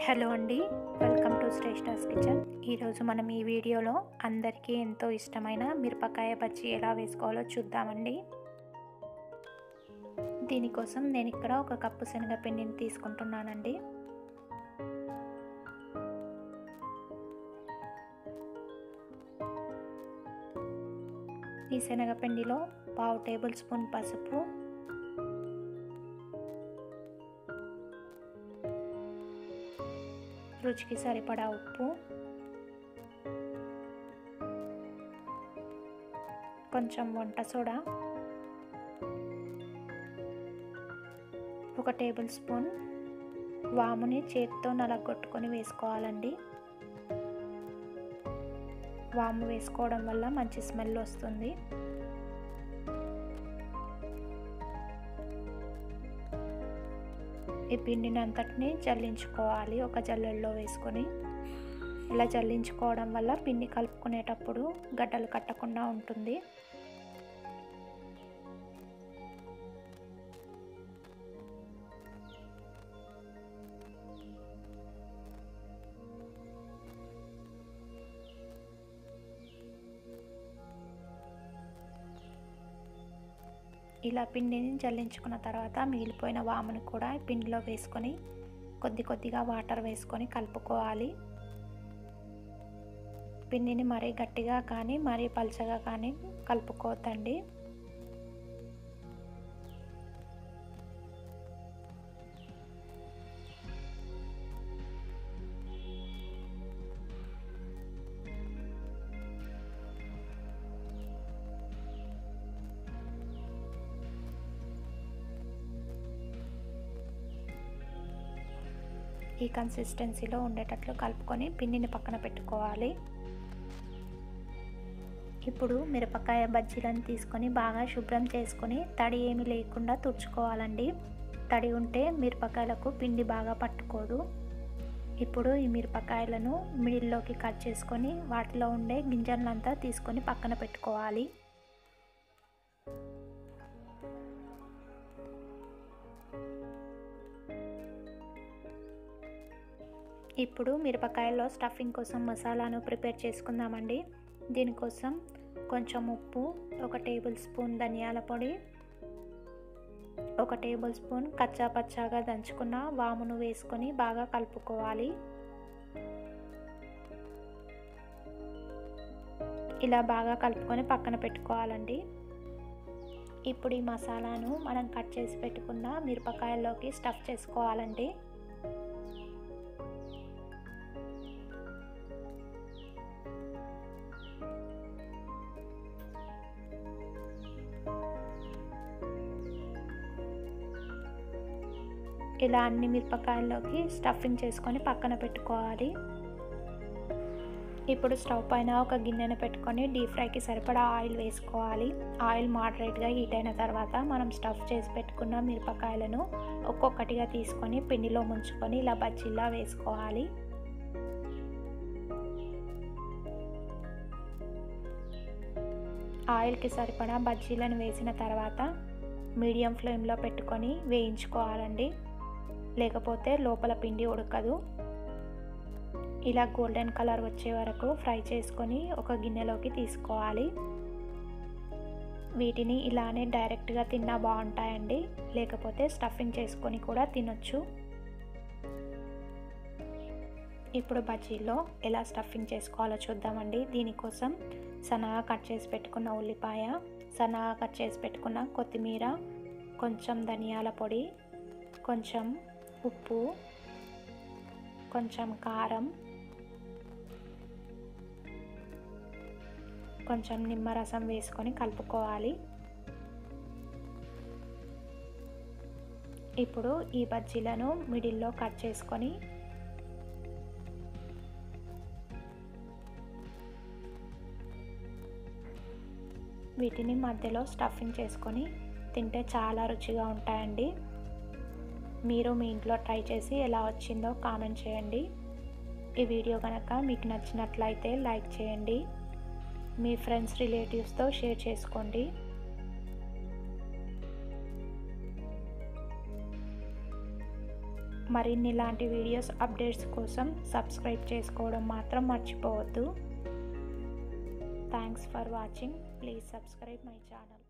hello అండి welcome to శ్రేష్ఠాస్ kitchen ఈరోజు మనం ఈ వీడియోలో అందరికీ ఎంతో ఇష్టమైన మిరపకాయ బజ్జీ ఎలా వేసుకోవాలో చూద్దామండి దీనికోసం నేను ఇక్కడ ఒక కప్పు శనగపిండిని తీసుకుంటున్నానండి ఈ శనగపిండిలో పావు టేబుల్ స్పూన్ పసుపు రుచికి సరిపడా ఉప్పు కొంచెం వంట సోడా ఒక టేబుల్ స్పూన్ వాముని చేతితో నలగొట్టుకొని వేసుకోవాలండి వాము వేసుకోవడం వల్ల మంచి స్మెల్ వస్తుంది ఈ పిండిని అంతటిని జల్లించుకోవాలి ఒక జల్లెల్లో వేసుకొని ఇలా జల్లించుకోవడం వల్ల పిండి కలుపుకునేటప్పుడు గడ్డలు కట్టకుండా ఉంటుంది ఇలా పిండిని జల్లించుకున్న తర్వాత మిగిలిపోయిన వామును కూడా పిండిలో వేసుకొని కొద్ది కొద్దిగా వాటర్ వేసుకొని కలుపుకోవాలి పిండిని మరీ గట్టిగా కానీ మరీ పలచగా కానీ కలుపుకోవద్దండి ఈ కన్సిస్టెన్సీలో ఉండేటట్లు కలుపుకొని పిండిని పక్కన పెట్టుకోవాలి ఇప్పుడు మిరపకాయ బజ్జీలను తీసుకొని బాగా శుభ్రం చేసుకొని తడి ఏమి లేకుండా తుడుచుకోవాలండి తడి ఉంటే మిరపకాయలకు పిండి బాగా పట్టుకోదు ఇప్పుడు ఈ మిరపకాయలను మిడిల్లోకి కట్ చేసుకొని వాటిలో ఉండే గింజలంతా తీసుకొని పక్కన పెట్టుకోవాలి ఇప్పుడు మిరపకాయల్లో స్టఫింగ్ కోసం మసాలాను ప్రిపేర్ చేసుకుందామండి దీనికోసం కొంచెం ఉప్పు ఒక టేబుల్ స్పూన్ ధనియాల పొడి ఒక టేబుల్ స్పూన్ కచ్చా పచ్చాగా దంచుకున్న వామును వేసుకొని బాగా కలుపుకోవాలి ఇలా బాగా కలుపుకొని పక్కన పెట్టుకోవాలండి ఇప్పుడు ఈ మసాలాను మనం కట్ చేసి పెట్టుకున్న మిరపకాయల్లోకి స్టఫ్ చేసుకోవాలండి ఇలా అన్ని మిరపకాయల్లోకి స్టఫింగ్ చేసుకొని పక్కన పెట్టుకోవాలి ఇప్పుడు స్టవ్ పైన ఒక గిన్నెను పెట్టుకొని డీప్ ఫ్రైకి సరిపడా ఆయిల్ వేసుకోవాలి ఆయిల్ మోడరేట్గా హీట్ అయిన తర్వాత మనం స్టఫ్ చేసి పెట్టుకున్న మిరపకాయలను ఒక్కొక్కటిగా తీసుకొని పిండిలో ముంచుకొని ఇలా బజ్జీలా వేసుకోవాలి ఆయిల్కి సరిపడా బజ్జీలను వేసిన తర్వాత మీడియం ఫ్లేమ్లో పెట్టుకొని వేయించుకోవాలండి లేకపోతే లోపల పిండి ఉడకదు ఇలా గోల్డెన్ కలర్ వచ్చే వరకు ఫ్రై చేసుకొని ఒక గిన్నెలోకి తీసుకోవాలి వీటిని ఇలానే డైరెక్ట్గా తిన్నా బాగుంటాయండి లేకపోతే స్టఫింగ్ చేసుకొని కూడా తినొచ్చు ఇప్పుడు బజ్జీలో ఎలా స్టఫింగ్ చేసుకోవాలో చూద్దామండి దీనికోసం సన్నగా కట్ చేసి పెట్టుకున్న ఉల్లిపాయ సన్నగా కట్ చేసి పెట్టుకున్న కొత్తిమీర కొంచెం ధనియాల పొడి కొంచెం ఉప్పు కొంచెం కారం కొంచెం నిమ్మరసం వేసుకొని కలుపుకోవాలి ఇప్పుడు ఈ బజ్జీలను మిడిల్లో కట్ చేసుకొని వీటిని మధ్యలో స్టఫింగ్ చేసుకొని తింటే చాలా రుచిగా ఉంటాయండి మీరు మీ ఇంట్లో ట్రై చేసి ఎలా వచ్చిందో కామెంట్ చేయండి ఈ వీడియో కనుక మీకు నచ్చినట్లయితే లైక్ చేయండి మీ ఫ్రెండ్స్ రిలేటివ్స్తో షేర్ చేసుకోండి మరిన్ని ఇలాంటి వీడియోస్ అప్డేట్స్ కోసం సబ్స్క్రైబ్ చేసుకోవడం మాత్రం మర్చిపోవద్దు thanks for watching please subscribe my channel